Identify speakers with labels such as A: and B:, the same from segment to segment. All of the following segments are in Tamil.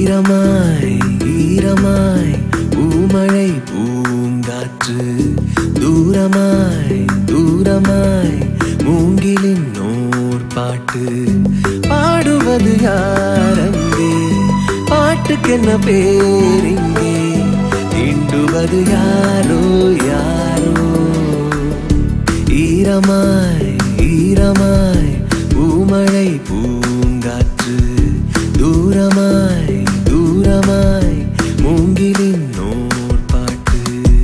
A: ஈரமாய் ஈரமாய் பூமழை பூங்காற்று தூரமாய் தூரமாய் மூங்கிலின் நோர் பாட்டு பாடுவது யாரங்கே பாட்டுக்கென்ன பேரிங்கே தீண்டுவது யாரோ யாரோ ஈரமாய் ஈரமாய் பூமழை பூங்காற்று தூரமாய் தூரமாய் மூங்கிலின் நோர் பாட்டு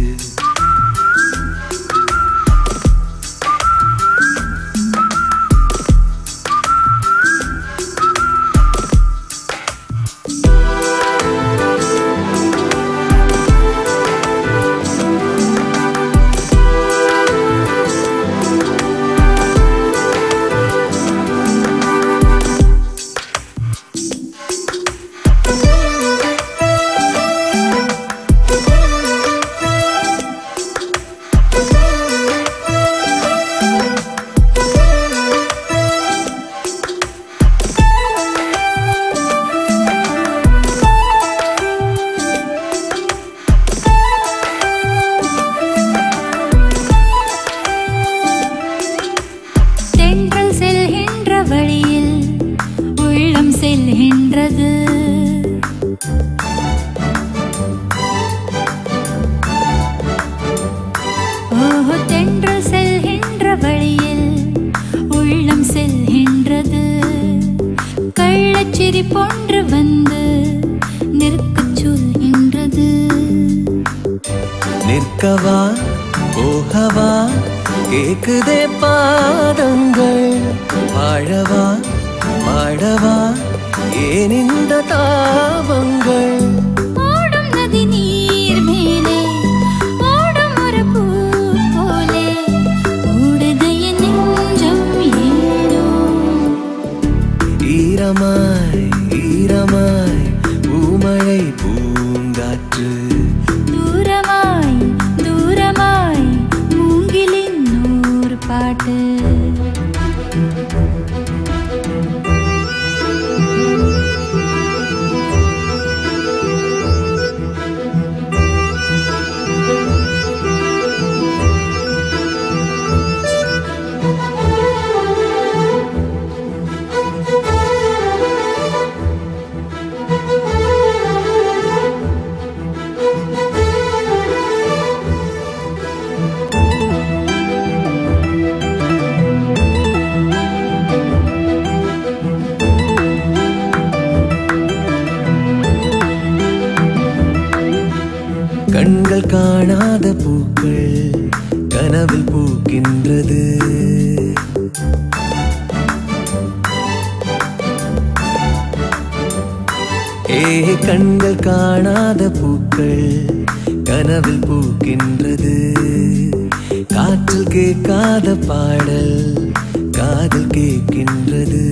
B: தென்றல் செல்கின்ற வழியில் உள்ளம் செல்கின்றது ஓஹோ தென்றல் செல்கின்ற வழியில் உள்ளம் செல்கின்றது கள்ளச்சிரி போன்று வந்து நிற்கச் சொல்கின்றது
A: நிற்கவா போகவா கேக்குதே பாதங்கள் வாழவா வாழவா ஏன் இந்த தாபங்கள்
B: ஓடும் நதி நீர் மேலே ஓடும் ஒரு பூ போலே ஓடுது என் நெஞ்சம் ஏனோ
A: ஈரமாய் ஈரமாய் பூமழை பூங்காற்று
B: தூரமாய் தூரமாய் மூங்கிலின் நூறு பாட்டு
A: கண்கள் காணாத பூக்கள் கனவில் பூக்கின்றது ஏ கண்கள் காணாத பூக்கள் கனவில் பூக்கின்றது காற்றில் கேட்காத பாடல் காதல் கேட்கின்றது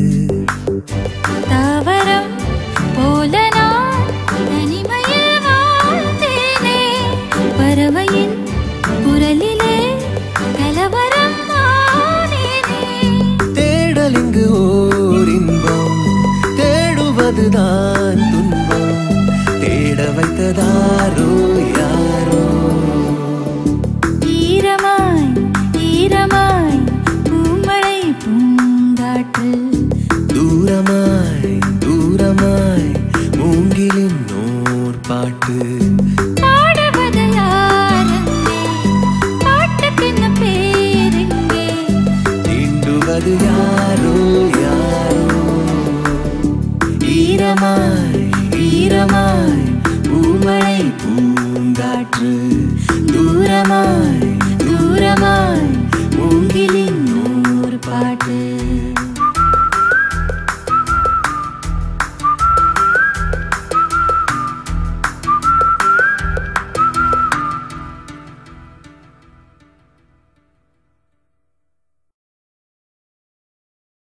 B: தாவரம் போல நான் தனிமையில் வாழ்ந்தேனே பறவையின் குரலிலே கலவரம் ஆனேனே
A: தேடல் இங்கு ஓர் இன்பம் தேடுவதுதான் துன்பம் தேட வைத்ததாரோ யாரோ
B: ஈரமாய் ஈரமாய் பூமழை பூங்காற்று
A: தூரமாய் தூரமாய் மூங்கிலின் நோர் பாட்டு
B: பாடுவது யாரங்கே பாட்டுக்கென்ன பேரெங்கே
A: தீண்டுவது யாரோ யாரோ ஈரமாய் ஈரமாய்